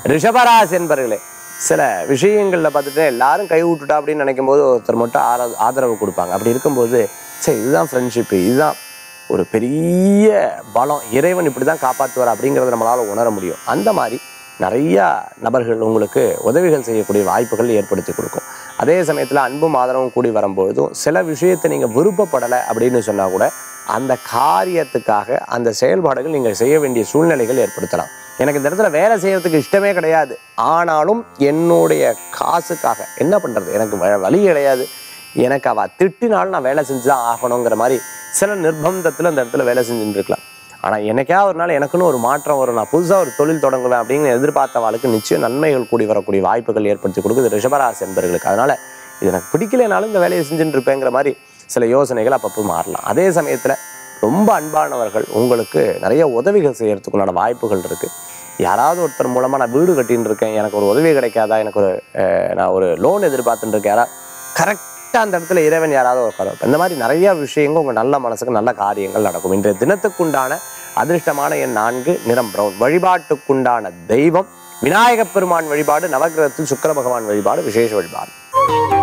ரிஷபராசி என்பர்களே சில விஷயங்களில் பார்த்துட்டு எல்லாரும் கை விட்டுட்டா அப்படின்னு நினைக்கும் போது ஒருத்தர் மட்டும் ஆர ஆதரவு கொடுப்பாங்க அப்படி இருக்கும்போது சரி இதுதான் ஃப்ரெண்ட்ஷிப்பு இதுதான் ஒரு பெரிய பலம் இறைவன் இப்படி தான் காப்பாற்றுவார் அப்படிங்கிறத நம்மளால் உணர முடியும் அந்த மாதிரி நிறையா நபர்கள் உங்களுக்கு உதவிகள் செய்யக்கூடிய வாய்ப்புகள் ஏற்படுத்தி கொடுக்கும் அதே சமயத்தில் அன்பும் ஆதரவும் கூடி வரும்பொழுதும் சில விஷயத்தை நீங்கள் விருப்பப்படலை அப்படின்னு சொன்னால் கூட அந்த காரியத்துக்காக அந்த செயல்பாடுகள் நீங்கள் செய்ய வேண்டிய சூழ்நிலைகள் ஏற்படுத்தலாம் எனக்கு இந்த இடத்துல வேலை செய்யறதுக்கு இஷ்டமே கிடையாது ஆனாலும் என்னுடைய காசுக்காக என்ன பண்ணுறது எனக்கு வ- வழி கிடையாது எனக்கு அவள் திட்டினாலும் நான் வேலை செஞ்சு தான் ஆகணுங்கிற மாதிரி சில நிர்பந்தத்தில் அந்த இடத்துல வேலை செஞ்சுட்டு இருக்கலாம் ஆனால் எனக்கா ஒரு நாள் எனக்குன்னு ஒரு மாற்றம் வரும் நான் புதுசாக ஒரு தொழில் தொடங்குவேன் அப்படின்னு எதிர்பார்த்தவாளுக்கு நிச்சயம் நன்மைகள் கூடி வரக்கூடிய வாய்ப்புகள் ஏற்படுத்தி கொடுக்குது ரிஷபராசி என்பர்களுக்கு அதனால் இது எனக்கு பிடிக்கலைனாலும் இந்த வேலையை செஞ்சுட்டு இருப்பேங்கிற மாதிரி சில யோசனைகள் அப்பப்போ மாறலாம் அதே சமயத்தில் ரொம்ப அன்பானவர்கள் உங்களுக்கு நிறைய உதவிகள் செய்யறதுக்குண்டான வாய்ப்புகள் இருக்குது யாராவது ஒருத்தர் மூலமாக நான் வீடு கட்டின்னு இருக்கேன் எனக்கு ஒரு உதவி கிடைக்காதா எனக்கு ஒரு அஹ், நான் ஒரு லோன் எதிர்பார்த்துட்டு இருக்கேன் யாரா கரெக்டாக அந்த இடத்துல இறைவன் யாராவது உட்கார இந்த மாதிரி நிறைய விஷயங்கள் உங்கள் நல்ல மனசுக்கு நல்ல காரியங்கள் நடக்கும் இன்றைய தினத்துக்குண்டான அதிர்ஷ்டமான எண் நான்கு நிறம் பிரவுன் வழிபாட்டுக்குண்டான தெய்வம் விநாயகப் பெருமான் வழிபாடு நவகிரகத்தில் சுக்கிர பகவான் வழிபாடு விசேஷ வழிபாடு